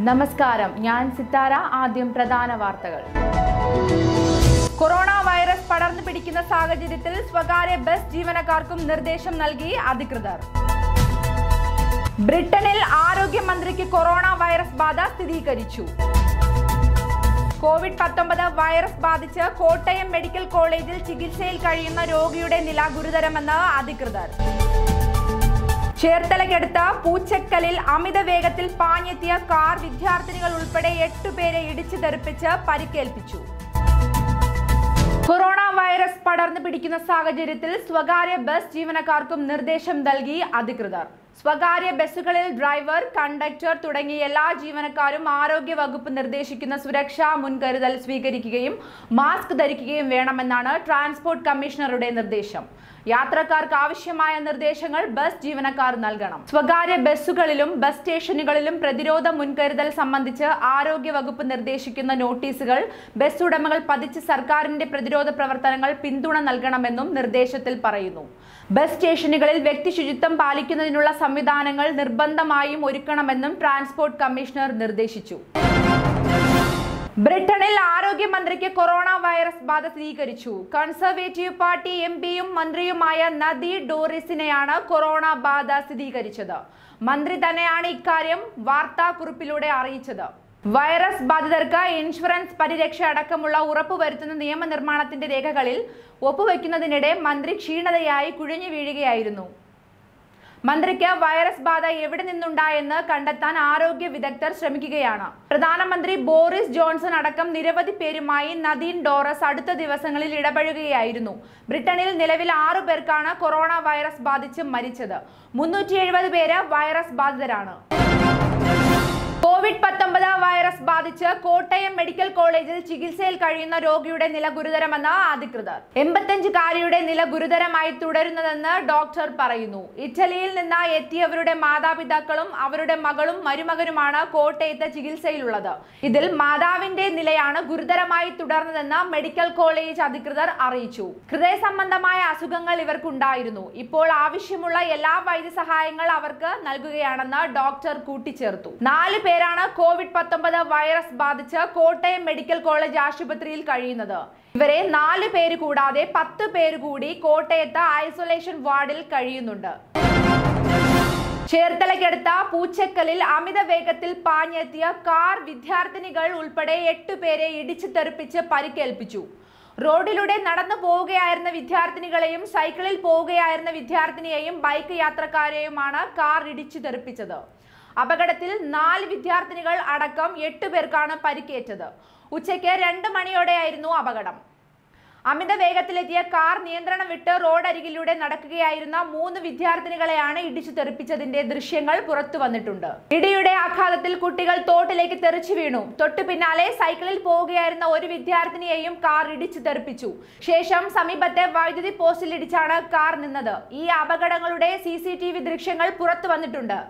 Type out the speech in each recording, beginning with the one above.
നമസ്കാരം ഞാൻ സിത്താര ആദ്യം പ്രധാന വാർത്തകൾ കൊറോണ വൈറസ് പടർന്നു പിടിക്കുന്ന സാഹചര്യത്തിൽ സ്വകാര്യ ബസ് ജീവനക്കാർക്കും നിർദ്ദേശം നൽകി അധികൃതർ ബ്രിട്ടനിൽ ആരോഗ്യമന്ത്രിക്ക് കൊറോണ വൈറസ് ബാധ സ്ഥിരീകരിച്ചു കോവിഡ് പത്തൊമ്പത് വൈറസ് ബാധിച്ച് കോട്ടയം മെഡിക്കൽ കോളേജിൽ ചികിത്സയിൽ കഴിയുന്ന രോഗിയുടെ നില ഗുരുതരമെന്ന് അധികൃതർ ചേർത്തലയ്ക്കടുത്ത പൂച്ചക്കലിൽ അമിത വേഗത്തിൽ പാഞ്ഞെത്തിയ കാർ വിദ്യാർത്ഥിനികൾ ഉൾപ്പെടെ എട്ടുപേരെ ഇടിച്ചു തെറിപ്പിച്ച് പരിക്കേൽപ്പിച്ചു കൊറോണ വൈറസ് പടർന്നു പിടിക്കുന്ന സാഹചര്യത്തിൽ സ്വകാര്യ ബസ് ജീവനക്കാർക്കും നിർദ്ദേശം നൽകി അധികൃതർ സ്വകാര്യ ബസ്സുകളിൽ ഡ്രൈവർ കണ്ടക്ടർ തുടങ്ങിയ എല്ലാ ജീവനക്കാരും ആരോഗ്യ വകുപ്പ് നിർദ്ദേശിക്കുന്ന സുരക്ഷാ മുൻകരുതൽ സ്വീകരിക്കുകയും മാസ്ക് ധരിക്കുകയും വേണമെന്നാണ് ട്രാൻസ്പോർട്ട് കമ്മീഷണറുടെ നിർദ്ദേശം യാത്രക്കാർക്ക് ആവശ്യമായ നിർദ്ദേശങ്ങൾ ബസ് ജീവനക്കാർ നൽകണം സ്വകാര്യ ബസ്സുകളിലും ബസ് സ്റ്റേഷനുകളിലും പ്രതിരോധ മുൻകരുതൽ സംബന്ധിച്ച് ആരോഗ്യ വകുപ്പ് നിർദ്ദേശിക്കുന്ന നോട്ടീസുകൾ ബസ് ഉടമകൾ പതിച്ച് സർക്കാരിന്റെ പ്രതിരോധ പ്രവർത്തനങ്ങൾ പിന്തുണ നൽകണമെന്നും നിർദ്ദേശത്തിൽ പറയുന്നു ബസ് സ്റ്റേഷനുകളിൽ വ്യക്തി ശുചിത്വം പാലിക്കുന്നതിനുള്ള സംവിധാനങ്ങൾ നിർബന്ധമായും ഒരുക്കണമെന്നും ട്രാൻസ്പോർട്ട് കമ്മീഷണർ നിർദ്ദേശിച്ചു ബ്രിട്ടനിൽ ആരോഗ്യമന്ത്രിക്ക് കൊറോണ വൈറസ് ബാധ സ്ഥിരീകരിച്ചു കൺസർവേറ്റീവ് പാർട്ടി എം പിയും മന്ത്രിയുമായ നദി ഡോറിസിനെയാണ് കൊറോണ ബാധ സ്ഥിരീകരിച്ചത് മന്ത്രി തന്നെയാണ് ഇക്കാര്യം വാർത്താക്കുറിപ്പിലൂടെ അറിയിച്ചത് വൈറസ് ബാധിതർക്ക് ഇൻഷുറൻസ് പരിരക്ഷ അടക്കമുള്ള ഉറപ്പുവരുത്തുന്ന നിയമനിർമ്മാണത്തിന്റെ രേഖകളിൽ ഒപ്പുവെക്കുന്നതിനിടെ മന്ത്രി ക്ഷീണതയായി കുഴഞ്ഞു വീഴുകയായിരുന്നു മന്ത്രിക്ക് വൈറസ് ബാധ എവിടെ നിന്നുണ്ടായെന്ന് കണ്ടെത്താൻ ആരോഗ്യ വിദഗ്ധർ ശ്രമിക്കുകയാണ് പ്രധാനമന്ത്രി ബോറിസ് ജോൺസൺ അടക്കം നിരവധി പേരുമായി നദീൻ ഡോറസ് അടുത്ത ദിവസങ്ങളിൽ ഇടപഴകുകയായിരുന്നു ബ്രിട്ടനിൽ നിലവിൽ ആറു പേർക്കാണ് കൊറോണ വൈറസ് ബാധിച്ച് മരിച്ചത് മുന്നൂറ്റി എഴുപത് പേര് വൈറസ് ബാധിതരാണ് കോവിഡ് പത്തൊമ്പത് വൈറസ് ബാധിച്ച് കോട്ടയം മെഡിക്കൽ കോളേജിൽ ചികിത്സയിൽ കഴിയുന്ന രോഗിയുടെ നില ഗുരുതരമെന്ന് അധികൃതർ എൺപത്തഞ്ചുകാരിയുടെ നില ഗുരുതരമായി തുടരുന്നതെന്ന് ഡോക്ടർ പറയുന്നു ഇറ്റലിയിൽ നിന്ന് എത്തിയവരുടെ മാതാപിതാക്കളും അവരുടെ മകളും മരുമകനുമാണ് കോട്ടയത്ത് ചികിത്സയിലുള്ളത് ഇതിൽ മാതാവിന്റെ നിലയാണ് ഗുരുതരമായി തുടർന്നതെന്ന് മെഡിക്കൽ കോളേജ് അധികൃതർ അറിയിച്ചു ഹൃദയ സംബന്ധമായ അസുഖങ്ങൾ ഇവർക്കുണ്ടായിരുന്നു ഇപ്പോൾ ആവശ്യമുള്ള എല്ലാ വൈദ്യസഹായങ്ങൾ അവർക്ക് നൽകുകയാണെന്ന് ഡോക്ടർ കൂട്ടിച്ചേർത്തു നാല് പേരാണ് കോവിഡ് പത്തൊമ്പത് വൈറസ് ബാധിച്ച് കോട്ടയം മെഡിക്കൽ കോളേജ് ആശുപത്രിയിൽ കഴിയുന്നത് ഇവരെ നാല് പേര് കൂടാതെ പത്ത് പേര് കൂടി കോട്ടയത്ത് ഐസൊലേഷൻ വാർഡിൽ കഴിയുന്നുണ്ട് ചേർത്തലയ്ക്കടുത്ത പൂച്ചക്കലിൽ അമിത വേഗത്തിൽ പാഞ്ഞെത്തിയ കാർ വിദ്യാർത്ഥിനികൾ ഉൾപ്പെടെ എട്ടുപേരെ ഇടിച്ചു തെറിപ്പിച്ച് പരിക്കേൽപ്പിച്ചു റോഡിലൂടെ നടന്നു പോവുകയായിരുന്ന വിദ്യാർത്ഥിനികളെയും സൈക്കിളിൽ പോവുകയായിരുന്ന വിദ്യാർത്ഥിനിയെയും ബൈക്ക് യാത്രക്കാരെയുമാണ് കാർ ഇടിച്ചു തെറിപ്പിച്ചത് അപകടത്തിൽ നാല് വിദ്യാർത്ഥിനികൾ അടക്കം എട്ട് പേർക്കാണ് പരിക്കേറ്റത് ഉച്ചയ്ക്ക് രണ്ട് മണിയോടെയായിരുന്നു അപകടം അമിത വേഗത്തിലെത്തിയ കാർ നിയന്ത്രണം വിട്ട് റോഡരികിലൂടെ നടക്കുകയായിരുന്ന മൂന്ന് വിദ്യാർത്ഥിനികളെയാണ് ഇടിച്ചു തെറിപ്പിച്ചതിന്റെ ദൃശ്യങ്ങൾ പുറത്തു വന്നിട്ടുണ്ട് ഇടിയുടെ ആഘാതത്തിൽ കുട്ടികൾ തോട്ടിലേക്ക് തെറിച്ചു വീണു തൊട്ടു പിന്നാലെ സൈക്കിളിൽ പോവുകയായിരുന്ന ഒരു വിദ്യാർത്ഥിനിയെയും കാർ ഇടിച്ചു തെറിപ്പിച്ചു ശേഷം സമീപത്തെ വൈദ്യുതി പോസ്റ്റിൽ ഇടിച്ചാണ് കാർ നിന്നത് ഈ അപകടങ്ങളുടെ സി സി ടി വി ദൃശ്യങ്ങൾ പുറത്തു വന്നിട്ടുണ്ട്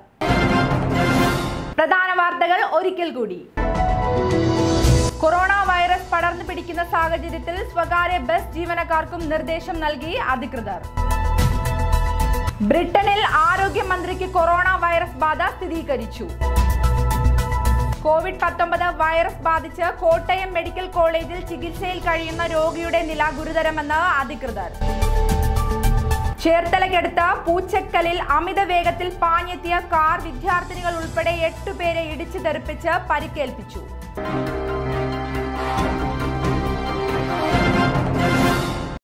പ്രധാന വാർത്തകൾ ഒരിക്കൽ കൂടി കൊറോണ വൈറസ് പടർന്നു പിടിക്കുന്ന സാഹചര്യത്തിൽ സ്വകാര്യ ബസ് ജീവനക്കാർക്കും നിർദ്ദേശം നൽകി അധികൃതർ ബ്രിട്ടനിൽ ആരോഗ്യമന്ത്രിക്ക് കൊറോണ വൈറസ് ബാധ സ്ഥിരീകരിച്ചു കോവിഡ് പത്തൊമ്പത് വൈറസ് ബാധിച്ച് കോട്ടയം മെഡിക്കൽ കോളേജിൽ ചികിത്സയിൽ കഴിയുന്ന രോഗിയുടെ നില ഗുരുതരമെന്ന് അധികൃതർ ചേർത്തലയ്ക്കടുത്ത പൂച്ചക്കലിൽ അമിത വേഗത്തിൽ പാഞ്ഞെത്തിയ കാർ വിദ്യാർത്ഥിനികൾ ഉൾപ്പെടെ എട്ടുപേരെ ഇടിച്ചു തെറിപ്പിച്ച് പരിക്കേൽപ്പിച്ചു